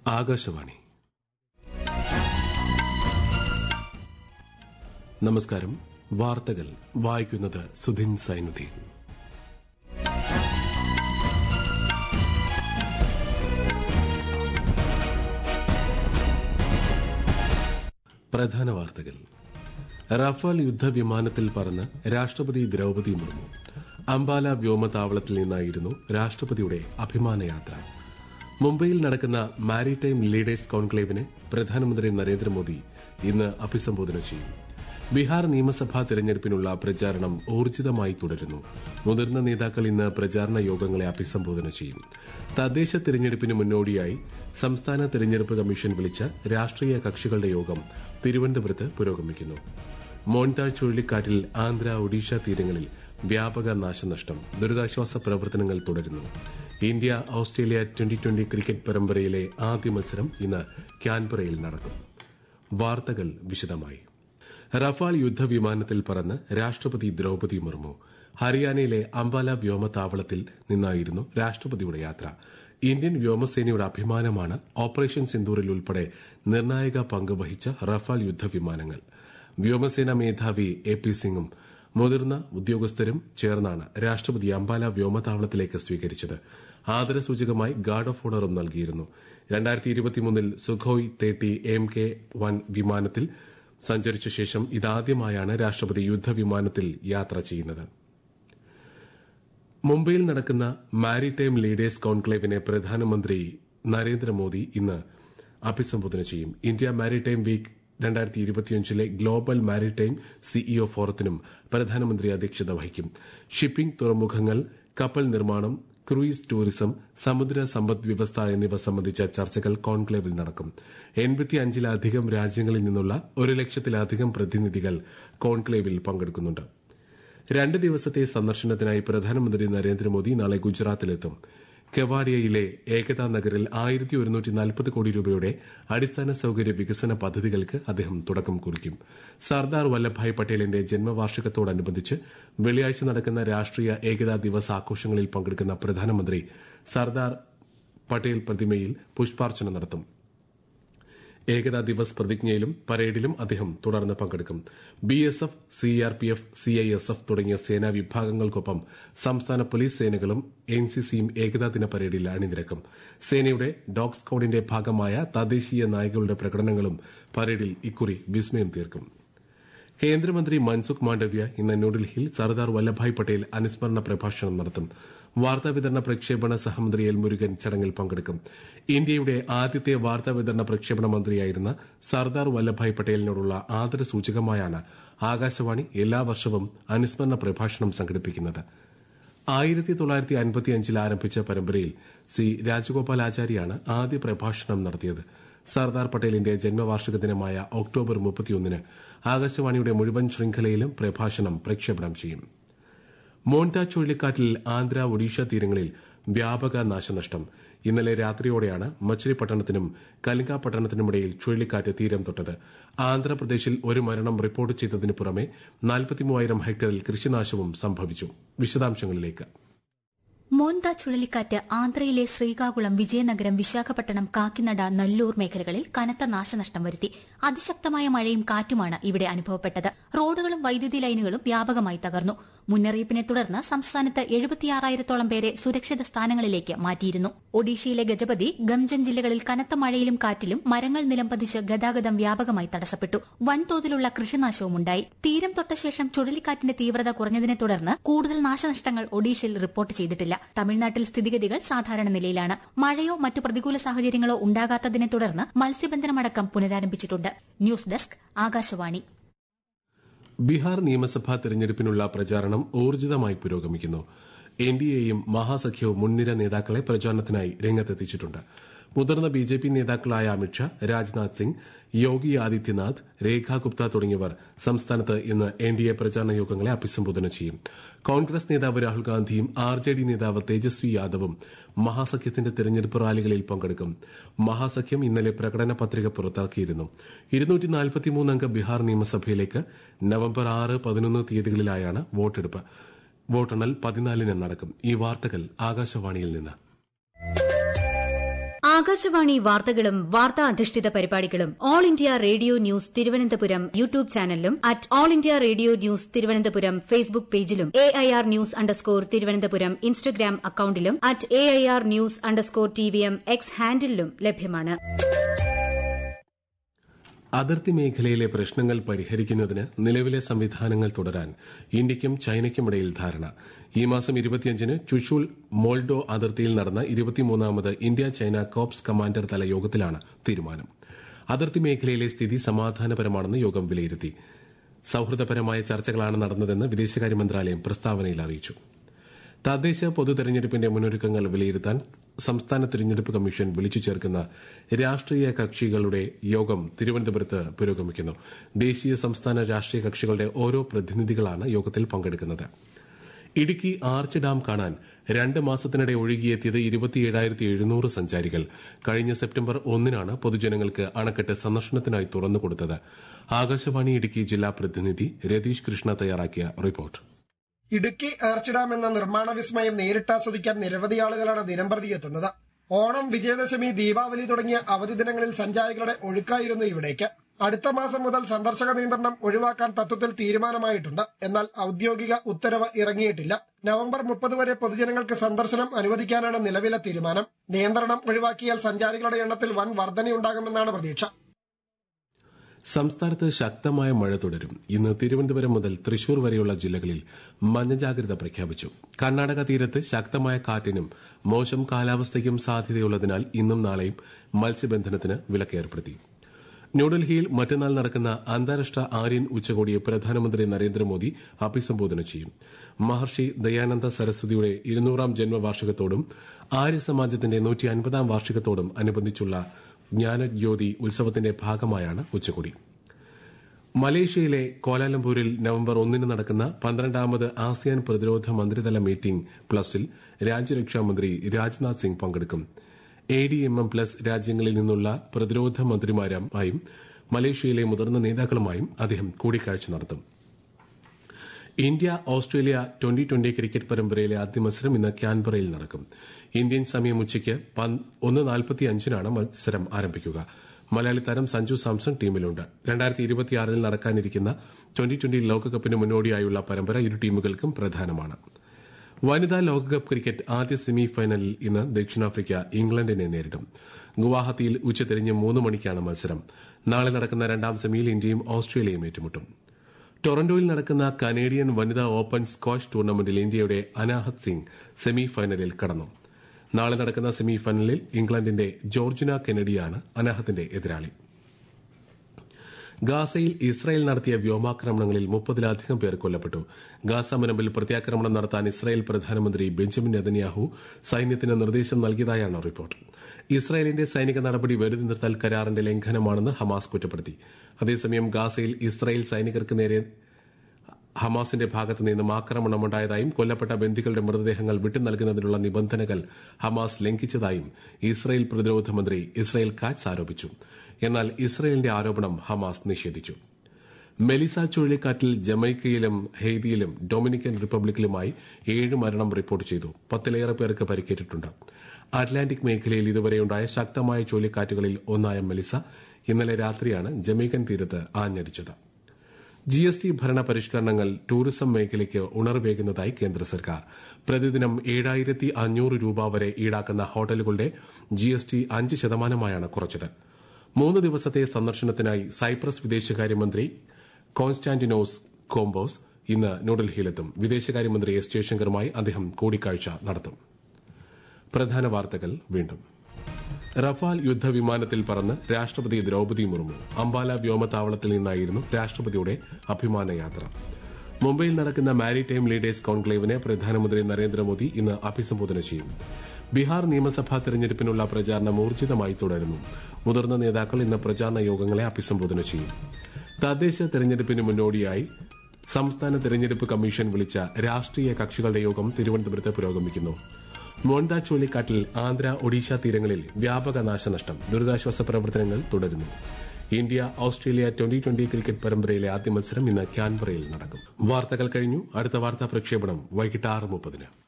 ആകാശവാണി നമസ്കാരം വാർത്തകൾ വായിക്കുന്നത് സുധിൻ സൈനുദ്ദീൻ പ്രധാന വാർത്തകൾ റഫാൽ യുദ്ധവിമാനത്തിൽ പറന്ന് രാഷ്ട്രപതി ദ്രൌപതി മുർമു അംബാല വ്യോമതാവളത്തിൽ നിന്നായിരുന്നു രാഷ്ട്രപതിയുടെ അഭിമാനയാത്ര മുംബൈയിൽ നടക്കുന്ന മാരിടൈം ലീഡേഴ്സ് കോൺക്ലേവിനെ പ്രധാനമന്ത്രി നരേന്ദ്രമോദി ഇന്ന് അഭിസംബോധന ചെയ്യും ബീഹാർ നിയമസഭാ തെരഞ്ഞെടുപ്പിനുള്ള പ്രചാരണം ഊർജിതമായി തുടരുന്നു മുതിർന്ന നേതാക്കൾ ഇന്ന് പ്രചാരണ യോഗങ്ങളെ അഭിസംബോധന ചെയ്യും തദ്ദേശ തെരഞ്ഞെടുപ്പിന് മുന്നോടിയായി സംസ്ഥാന തെരഞ്ഞെടുപ്പ് കമ്മീഷൻ വിളിച്ച രാഷ്ട്രീയ കക്ഷികളുടെ യോഗം തിരുവനന്തപുരത്ത് പുരോഗമിക്കുന്നു മോൺതാ ചുഴലിക്കാറ്റിൽ ആന്ധ്ര ഒഡീഷ തീരങ്ങളിൽ വ്യാപക നാശനഷ്ടം ദുരിതാശ്വാസ പ്രവർത്തനങ്ങൾ തുടരുന്നു India Australia twenty twenty cricket പരമ്പരയിലെ ആദ്യ മത്സരം ഇന്ന് ക്യാൻബറയിൽ നടക്കും വാർത്തകൾ വിശദമായി റഫാൽ യുദ്ധവിമാനത്തിൽ പറന്ന് രാഷ്ട്രപതി ദ്രൌപതി മുർമു ഹരിയാനയിലെ അംബാല വ്യോമതാവളത്തിൽ നിന്നായിരുന്നു രാഷ്ട്രപതിയുടെ യാത്ര ഇന്ത്യൻ വ്യോമസേനയുടെ അഭിമാനമാണ് ഓപ്പറേഷൻ സിന്ദൂറിൽ ഉൾപ്പെടെ നിർണായക പങ്ക് വഹിച്ച റഫാൽ യുദ്ധവിമാനങ്ങൾ വ്യോമസേന മേധാവി എ പി സിംഗും മുതിർന്ന ഉദ്യോഗസ്ഥരും ചേർന്നാണ് രാഷ്ട്രപതി അംബാല വ്യോമതാവളത്തിലേക്ക് സ്വീകരിച്ചത് ആദരസൂചകമായി ഗാർഡ് ഓഫ് ഓണറും നൽകിയിരുന്നു രണ്ടായിരത്തി ഇരുപത്തിമൂന്നിൽ സുഖോയ് തേട്ടി എം കെ വൺ വിമാനത്തിൽ സഞ്ചരിച്ച ശേഷം ഇതാദ്യമായാണ് രാഷ്ട്രപതി യുദ്ധവിമാനത്തിൽ യാത്ര ചെയ്യുന്നത് മുംബൈയിൽ നടക്കുന്ന മാരിടൈം ലീഡേഴ്സ് കോൺക്ലേവിനെ പ്രധാനമന്ത്രി നരേന്ദ്രമോദി ഇന്ന് അഭിസംബോധന ചെയ്യും ഇന്ത്യ മാരിടൈം വീക്ക് രണ്ടായിരത്തി ഇരുപത്തിയഞ്ചിലെ ഗ്ലോബൽ മാരിടൈം സിഇഒ ഫോറത്തിനും പ്രധാനമന്ത്രി അധ്യക്ഷത വഹിക്കും ഷിപ്പിംഗ് തുറമുഖങ്ങൾ കപ്പൽ നിർമ്മാണം ക്രൂയിസ് ടൂറിസം സമുദ്ര സമ്പദ് വ്യവസ്ഥ എന്നിവ സംബന്ധിച്ച ചർച്ചകൾ കോൺക്ലേവിൽ നടക്കും എൺപത്തിയഞ്ചിലധികം രാജ്യങ്ങളിൽ നിന്നുള്ള ഒരു ലക്ഷത്തിലധികം പ്രതിനിധികൾ കോൺക്ലേവിൽ പങ്കെടുക്കുന്നുണ്ട് രണ്ട് ദിവസത്തെ സന്ദർശനത്തിനായി പ്രധാനമന്ത്രി നരേന്ദ്രമോദി നാളെ ഗുജറാത്തിലെത്തും കെവാഡിയയിലെ ഏകതാ നഗറിൽ ആയിരത്തി ഒരുന്നൂറ്റി നാൽപ്പത് കോടി രൂപയുടെ അടിസ്ഥാന സൌകര്യ വികസന പദ്ധതികൾക്ക് അദ്ദേഹം തുടക്കം കുറിക്കും സർദാർ വല്ലഭായ് പട്ടേലിന്റെ ജന്മവാർഷികത്തോടനുബന്ധിച്ച് വെള്ളിയാഴ്ച നടക്കുന്ന രാഷ്ട്രീയ ഏകതാ ദിവസ് ആഘോഷങ്ങളിൽ പങ്കെടുക്കുന്ന പ്രധാനമന്ത്രി സർദാർ പട്ടേൽ പ്രതിമയിൽ പുഷ്പാർച്ചന നടത്തും ഏകതാ ദിവസ് പ്രതിജ്ഞയിലും പരേഡിലും അദ്ദേഹം തുടർന്ന് പങ്കെടുക്കും B S F CRPF CISF തുടങ്ങിയ സേനാ വിഭാഗങ്ങൾക്കൊപ്പം സംസ്ഥാന പോലീസ് സേനകളും എൻസിസിയും ഏകതാ ദിന പരേഡിൽ അണിനിരക്കും സേനയുടെ ഡോഗ് സ്ക്വാഡിന്റെ ഭാഗമായ തദ്ദേശീയ നായകളുടെ പ്രകടനങ്ങളും പരേഡിൽ ഇക്കുറി വിസ്മയം തീർക്കും കേന്ദ്രമന്ത്രി മൻസുഖ് മാണ്ഡവ്യ ഇന്ന് ന്യൂഡൽഹിയിൽ സർദാർ വല്ലഭായ് പട്ടേൽ അനുസ്മരണ പ്രഭാഷണം നടത്തും വാർത്താവിതരണ പ്രക്ഷേപണ സഹമന്ത്രി എൽ മുരുകൻ ചടങ്ങിൽ പങ്കെടുക്കും ഇന്ത്യയുടെ ആദ്യത്തെ വാർത്താവിതരണ പ്രക്ഷേപണ മന്ത്രിയായിരുന്ന സർദാർ വല്ലഭായ് പട്ടേലിനോടുള്ള ആദരസൂചകമായാണ് ആകാശവാണി എല്ലാ വർഷവും അനുസ്മരണ പ്രഭാഷണം സംഘടിപ്പിക്കുന്നത് ആയിരത്തി തൊള്ളായിരത്തി അൻപത്തിയഞ്ചിൽ ആരംഭിച്ച പരമ്പരയിൽ സി രാജഗോപാലാചാര്യാണ് ആദ്യ പ്രഭാഷണം നടത്തിയത് സർദാർ പട്ടേലിന്റെ ജന്മവാർഷിക ദിനമായ ഒക്ടോബർ മുപ്പത്തിയൊന്നിന് ആകാശവാണിയുടെ മുഴുവൻ ശൃംഖലയിലും പ്രഭാഷണം പ്രക്ഷേപണം ചെയ്യും മോൺത ചുഴലിക്കാറ്റിൽ ആന്ധ്ര ഒഡീഷ തീരങ്ങളിൽ വ്യാപക നാശനഷ്ടം ഇന്നലെ രാത്രിയോടെയാണ് മച്ചിലിപട്ടണത്തിനും കലിംഗപട്ടണത്തിനുമിടയിൽ ചുഴലിക്കാറ്റ് തീരം തൊട്ടത് ആന്ധ്രാപ്രദേശിൽ ഒരു മരണം റിപ്പോർട്ട് ചെയ്തതിനു പുറമെ നാൽപ്പത്തിമൂവായിരം ഹെക്ടറിൽ കൃഷിനാശവും സംഭവിച്ചു വിശദാംശങ്ങളിലേക്ക് മോൻത ചുഴലിക്കാറ്റ് ആന്ധ്രയിലെ ശ്രീകാകുളം വിജയനഗരം വിശാഖപട്ടണം കാക്കിനട നല്ലൂർ മേഖലകളിൽ കനത്ത നാശനഷ്ടം വരുത്തി അതിശക്തമായ മഴയും കാറ്റുമാണ് ഇവിടെ അനുഭവപ്പെട്ടത് റോഡുകളും വൈദ്യുതി ലൈനുകളും വ്യാപകമായി തകർന്നു മുന്നറിയിപ്പിനെ തുടർന്ന് സംസ്ഥാനത്ത് എഴുപത്തിയാറായിരത്തോളം പേരെ സുരക്ഷിത സ്ഥാനങ്ങളിലേക്ക് മാറ്റിയിരുന്നു ഒഡീഷയിലെ ഗജപതി ഗംജം ജില്ലകളിൽ കനത്ത മഴയിലും കാറ്റിലും മരങ്ങൾ നിലംപതിച്ച് ഗതാഗതം വ്യാപകമായി തടസ്സപ്പെട്ടു വൻതോതിലുള്ള കൃഷിനാശവും ഉണ്ടായി തീരം തൊട്ട ശേഷം ചുഴലിക്കാറ്റിന്റെ തീവ്രത കുറഞ്ഞതിനെ തുടർന്ന് കൂടുതൽ നാശനഷ്ടങ്ങൾ ഒഡീഷയിൽ റിപ്പോർട്ട് ചെയ്തിട്ടില്ല തമിഴ്നാട്ടിൽ സ്ഥിതിഗതികൾ സാധാരണ നിലയിലാണ് മഴയോ മറ്റു പ്രതികൂല സാഹചര്യങ്ങളോ ഉണ്ടാകാത്തതിനെ തുടർന്ന് മത്സ്യബന്ധനമടക്കം പുനരാരംഭിച്ചിട്ടുണ്ട് ന്യൂസ് ഡെസ്ക് ആകാശവാണി ബീഹാർ നിയമസഭാ തെരഞ്ഞെടുപ്പിനുള്ള പ്രചാരണം ഊർജിതമായി പുരോഗമിക്കുന്നു എൻ ഡി എയും മഹാസഖ്യവും മുൻനിര നേതാക്കളെ പ്രചാരണത്തിനായി രംഗത്തെത്തിച്ചിട്ടുണ്ട് മുതിർന്ന ബി ജെ പി നേതാക്കളായ അമിത്ഷാ രാജ്നാഥ് സിംഗ് യോഗി ആദിത്യനാഥ് രേഖ ഗുപ്ത തുടങ്ങിയവർ സംസ്ഥാനത്ത് ഇന്ന് എൻ ഡി എ പ്രചാരണ യോഗങ്ങളെ അഭിസംബോധന ചെയ്യും കോൺഗ്രസ് നേതാവ് രാഹുൽ ഗാന്ധിയും ആർ ജെ ഡി നേതാവ് തേജസ്വി യാദവും മഹാസഖ്യത്തിന്റെ തെരഞ്ഞെടുപ്പ് റാലികളിൽ പങ്കെടുക്കും മഹാസഖ്യം ഇന്നലെ പ്രകടന പത്രിക പുറത്തിറക്കിയിരുന്നു അംഗ ബീഹാർ നിയമസഭയിലേക്ക് നവംബർ ആറ് പതിനൊന്ന് തീയതികളിലായാണ് വോട്ടെടുപ്പ് വോട്ടെണ്ണൽ പതിനാലിന് നടക്കും ഈ വാർത്തകൾ ആകാശവാണിയിൽ നിന്ന് ആകാശവാണി വാർത്തകളും വാർത്താ അധിഷ്ഠിത പരിപാടികളും all India radio news Thiruvananthapuram YouTube ചാനലിലും at all India radio news Thiruvananthapuram Facebook പേജിലും A I R news underscore Thiruvananthapuram Instagram അക്കൌണ്ടിലും at A I R news underscore T V M X ഹാൻഡിലും ലഭ്യമാണ് അതിർത്തി മേഖലയിലെ പ്രശ്നങ്ങൾ പരിഹരിക്കുന്നതിന് നിലവിലെ സംവിധാനങ്ങൾ തുടരാൻ ഇന്ത്യയ്ക്കും ചൈനയ്ക്കുമിടയിൽ ധാരണ ഈ മാസം ഇരുപത്തിയഞ്ചിന് ചുഷുൾ മോൾഡോ അതിർത്തിയിൽ നടന്ന ഇരുപത്തിമൂന്നാമത് ഇന്ത്യ ചൈന കോപ്സ് കമാൻഡർ തല യോഗത്തിലാണ് തീരുമാനം അതിർത്തി മേഖലയിലെ സ്ഥിതി സമാധാനപരമാണെന്ന് യോഗം വിലയിരുത്തി സൌഹൃദപരമായ ചർച്ചകളാണ് നടന്നതെന്ന് വിദേശകാര്യ മന്ത്രാലയം പ്രസ്താവനയിൽ അറിയിച്ചു തദ്ദേശ പൊതു തെരഞ്ഞെടുപ്പിന്റെ മുന്നൊരുക്കങ്ങൾ വിലയിരുത്താൻ സംസ്ഥാന തെരഞ്ഞെടുപ്പ് കമ്മീഷൻ വിളിച്ചു ചേർക്കുന്ന രാഷ്ട്രീയ കക്ഷികളുടെ യോഗം തിരുവനന്തപുരത്ത് പുരോഗമിക്കുന്നു ദേശീയ സംസ്ഥാന രാഷ്ട്രീയ കക്ഷികളുടെ ഓരോ പ്രതിനിധികളാണ് യോഗത്തിൽ പങ്കെടുക്കുന്നത് ഇടുക്കി ആർച്ച് ഡാം കാണാൻ രണ്ട് മാസത്തിനിടെ ഒഴുകിയെത്തിയത് ഇരുപത്തിയേഴായിരത്തി എഴുന്നൂറ് സഞ്ചാരികൾ കഴിഞ്ഞ സെപ്റ്റംബർ ഒന്നിനാണ് പൊതുജനങ്ങൾക്ക് അണക്കെട്ട് സന്ദർശനത്തിനായി തുറന്നുകൊടുത്തത് ആകാശവാണി ഇടുക്കി ജില്ലാ പ്രതിനിധി രതീഷ് കൃഷ്ണ തയ്യാറാക്കിയ റിപ്പോർട്ട് ഇടുക്കി ആർച്ച് ഡാം എന്ന നിർമ്മാണ വിസ്മയം നേരിട്ടാസ്വദിക്കാൻ നിരവധി ആളുകളാണ് ദിനംപ്രതി എത്തുന്നത് ഓണം വിജയദശമി ദീപാവലി തുടങ്ങിയ അവധി ദിനങ്ങളിൽ സഞ്ചാരികളുടെ ഒഴുക്കായിരുന്നു ഇവിടേക്ക് അടുത്ത മാസം മുതൽ സന്ദർശക നിയന്ത്രണം ഒഴിവാക്കാൻ തത്വത്തിൽ തീരുമാനമായിട്ടുണ്ട് എന്നാൽ ഔദ്യോഗിക ഉത്തരവ് ഇറങ്ങിയിട്ടില്ല നവംബർ മുപ്പത് വരെ പൊതുജനങ്ങൾക്ക് സന്ദർശനം അനുവദിക്കാനാണ് നിലവിലെ തീരുമാനം നിയന്ത്രണം ഒഴിവാക്കിയാൽ സഞ്ചാരികളുടെ എണ്ണത്തിൽ വൻ വർധനയുണ്ടാകുമെന്നാണ് പ്രതീക്ഷ സംസ്ഥാനത്ത് ശക്തമായ മഴ തുടരും ഇന്ന് തിരുവനന്തപുരം മുതൽ തൃശൂർ വരെയുള്ള ജില്ലകളിൽ മഞ്ഞ ജാഗ്രത പ്രഖ്യാപിച്ചു കർണാടക തീരത്ത് ശക്തമായ കാറ്റിനും മോശം കാലാവസ്ഥയ്ക്കും സാധ്യതയുള്ളതിനാൽ ഇന്നും നാളെയും മത്സ്യബന്ധനത്തിന് വിലക്കേർപ്പെടുത്തി ന്യൂഡൽഹിയിൽ മറ്റന്നാൾ നടക്കുന്ന അന്താരാഷ്ട്ര ആര്യൻ ഉച്ചകോടിയെ പ്രധാനമന്ത്രി നരേന്ദ്രമോദി അഭിസംബോധന ചെയ്യും മഹർഷി ദയാനന്ദ സരസ്വതിയുടെ ഇരുന്നൂറാം ജന്മവാർഷികത്തോടും ആര്യ സമാജത്തിന്റെ നൂറ്റി അൻപതാം വാർഷികത്തോടും അനുബന്ധിച്ചുള്ള ജ്ഞാനജ്യോതി ഉത്സവത്തിന്റെ ഭാഗമായാണ് ഉച്ചകോടി മലേഷ്യയിലെ കോലാലംപൂരിൽ നവംബർ ഒന്നിന് നടക്കുന്ന പന്ത്രണ്ടാമത് ആസിയാൻ പ്രതിരോധ മന്ത്രിതല മീറ്റിംഗ് പ്ലസിൽ രാജ്യരക്ഷാമന്ത്രി രാജ്നാഥ് സിംഗ് പങ്കെടുക്കും A D M M plus രാജ്യങ്ങളിൽ നിന്നുള്ള പ്രതിരോധ മന്ത്രിമാരുമായും മലേഷ്യയിലെ മുതിർന്ന നേതാക്കളുമായും അദ്ദേഹം കൂടിക്കാഴ്ച നടത്തും India Australia twenty twenty cricket പരമ്പരയിലെ ആദ്യ മത്സരം ഇന്ന് ക്യാൻബറയിൽ നടക്കും ഇന്ത്യൻ സമയം ഉച്ചയ്ക്ക് ഒന്ന് നാൽപ്പത്തി അഞ്ചിനാണ് മത്സരം ആരംഭിക്കുക മലയാളി താരം സഞ്ജു സാംസൺ ടീമിലുണ്ട് രണ്ടായിരത്തി ഇരുപത്തിയാറിൽ നടക്കാനിരിക്കുന്ന ട്വന്റി ട്വന്റി ലോകകപ്പിന് മുന്നോടിയായുള്ള പരമ്പര ഇരു ടീമുകൾക്കും പ്രധാനമാണ് വനിതാ ലോകകപ്പ് ക്രിക്കറ്റ് ആദ്യ സെമി ഫൈനലിൽ ഇന്ന് ദക്ഷിണാഫ്രിക്ക ഇംഗ്ലണ്ടിനെ നേരിടും ഗുവാഹത്തിയിൽ ഉച്ചതിരിഞ്ഞ് മൂന്ന് മണിക്കാണ് മത്സരം നാളെ നടക്കുന്ന രണ്ടാം സെമിയിൽ ഇന്ത്യയും ഓസ്ട്രേലിയയും ഏറ്റുമുട്ടും ടൊറന്റോയിൽ നടക്കുന്ന കനേഡിയൻ വനിതാ ഓപ്പൺ സ്ക്വാഷ് ടൂർണമെന്റിൽ ഇന്ത്യയുടെ അനാഹത് സിംഗ് സെമി ഫൈനലിൽ കടന്നു നാളെ നടക്കുന്ന സെമി ഫൈനലിൽ ഇംഗ്ലണ്ടിന്റെ ജോർജിന കെനഡിയാണ് അനാഹത്തിന്റെ എതിരാളി ഗാസയിൽ ഇസ്രായേൽ നടത്തിയ വ്യോമാക്രമണങ്ങളിൽ മുപ്പതിലധികം പേർ കൊല്ലപ്പെട്ടു ഗാസ മുനമ്പിൽ പ്രത്യാക്രമണം നടത്താൻ ഇസ്രായേൽ പ്രധാനമന്ത്രി ബെഞ്ചമിൻ നെതന്യാഹു സൈന്യത്തിന് നിർദ്ദേശം നൽകിയതായാണ് റിപ്പോർട്ട് ഇസ്രായേലിന്റെ സൈനിക നടപടി വെറുതെ നിർത്തൽ കരാറിന്റെ ലംഘനമാണെന്ന് ഹമാസ് കുറ്റപ്പെടുത്തി അതേസമയം ഗാസയിൽ ഇസ്രായേൽ സൈനികർക്ക് നേരെ ഹമാസിന്റെ ഭാഗത്തു നിന്നും ആക്രമണമുണ്ടായതായും കൊല്ലപ്പെട്ട ബന്ദികളുടെ മൃതദേഹങ്ങൾ വിട്ടു നൽകുന്നതിനുള്ള നിബന്ധനകൾ ഹമാസ് ലംഘിച്ചതായും ഇസ്രായേൽ പ്രതിരോധ മന്ത്രി ഇസ്രായേൽ കാറ്റ്സ് ആരോപിച്ചു എന്നാൽ ഇസ്രായേലിന്റെ ആരോപണം ഹമാസ് നിഷേധിച്ചു മെലിസ ചുഴലിക്കാറ്റിൽ ജമൈക്കയിലും ഹെയ്തിയിലും ഡൊമിനിക്കൻ റിപ്പബ്ലിക്കിലുമായി ഏഴ് മരണം റിപ്പോർട്ട് ചെയ്തു പത്തിലേറെ പേർക്ക് പരിക്കേറ്റിട്ടുണ്ട് അറ്റ്ലാന്റിക് മേഖലയിൽ ഇതുവരെയുണ്ടായ ശക്തമായ ചുഴലിക്കാറ്റുകളിൽ ഒന്നായ മെലിസ ഇന്നലെ രാത്രിയാണ് ജമൈക്കൻ തീരത്ത് ആഞ്ഞടിച്ചത് ജി എസ് ടി ഭരണ പരിഷ്കരണങ്ങൾ ടൂറിസം മേഖലയ്ക്ക് ഉണർവേകുന്നതായി കേന്ദ്ര സർക്കാർ പ്രതിദിനം ഏഴായിരത്തി അഞ്ഞൂറ് രൂപ വരെ ഈടാക്കുന്ന ഹോട്ടലുകളുടെ ജി എസ് ടി അഞ്ച് ശതമാനമായാണ് കുറച്ചത് മൂന്ന് ദിവസത്തെ സന്ദർശനത്തിനായി സൈപ്രസ് വിദേശകാര്യമന്ത്രി കോൺസ്റ്റാന്റിനോസ് കോംബോസ് ഇന്ന് ന്യൂഡൽഹിയിലെത്തും വിദേശകാര്യമന്ത്രി എസ് ജയശങ്കറുമായി അദ്ദേഹം കൂടിക്കാഴ്ച നടത്തും പ്രധാന വാർത്തകൾ വീണ്ടും റഫാൽ യുദ്ധവിമാനത്തിൽ പറന്ന് രാഷ്ട്രപതി ദ്രൌപതി മുർമു അംബാല വ്യോമതാവളത്തിൽ നിന്നായിരുന്നു രാഷ്ട്രപതിയുടെ അഭിമാനയാത്ര മുംബൈയിൽ നടക്കുന്ന മാരിടൈം ലീഡേഴ്സ് കോൺക്ലേവിനെ പ്രധാനമന്ത്രി നരേന്ദ്രമോദി ഇന്ന് അഭിസംബോധന ചെയ്യും ബീഹാർ നിയമസഭാ തെരഞ്ഞെടുപ്പിനുള്ള പ്രചാരണം ഊർജിതമായി തുടരുന്നു മുതിർന്ന നേതാക്കൾ ഇന്ന് പ്രചാരണ യോഗങ്ങളെ അഭിസംബോധന ചെയ്യും തദ്ദേശ തെരഞ്ഞെടുപ്പിന് മുന്നോടിയായി സംസ്ഥാന തെരഞ്ഞെടുപ്പ് കമ്മീഷൻ വിളിച്ച രാഷ്ട്രീയ കക്ഷികളുടെ യോഗം തിരുവനന്തപുരത്ത് പുരോഗമിക്കുന്നു മോണ്ട ചുഴലിക്കാറ്റിൽ ആന്ധ്ര ഒഡീഷ തീരങ്ങളിൽ വ്യാപക നാശനഷ്ടം ദുരിതാശ്വാസ പ്രവർത്തനങ്ങൾ തുടരുന്നു India Australia twenty twenty cricket പരമ്പരയിലെ ആദ്യ മത്സരം ഇന്ന് ക്യാൻബറയിൽ നടക്കും വാർത്തകൾ കഴിഞ്ഞു അടുത്ത വാർത്താ പ്രക്ഷേപണം വൈകിട്ട് ആറ് മുപ്പതിന്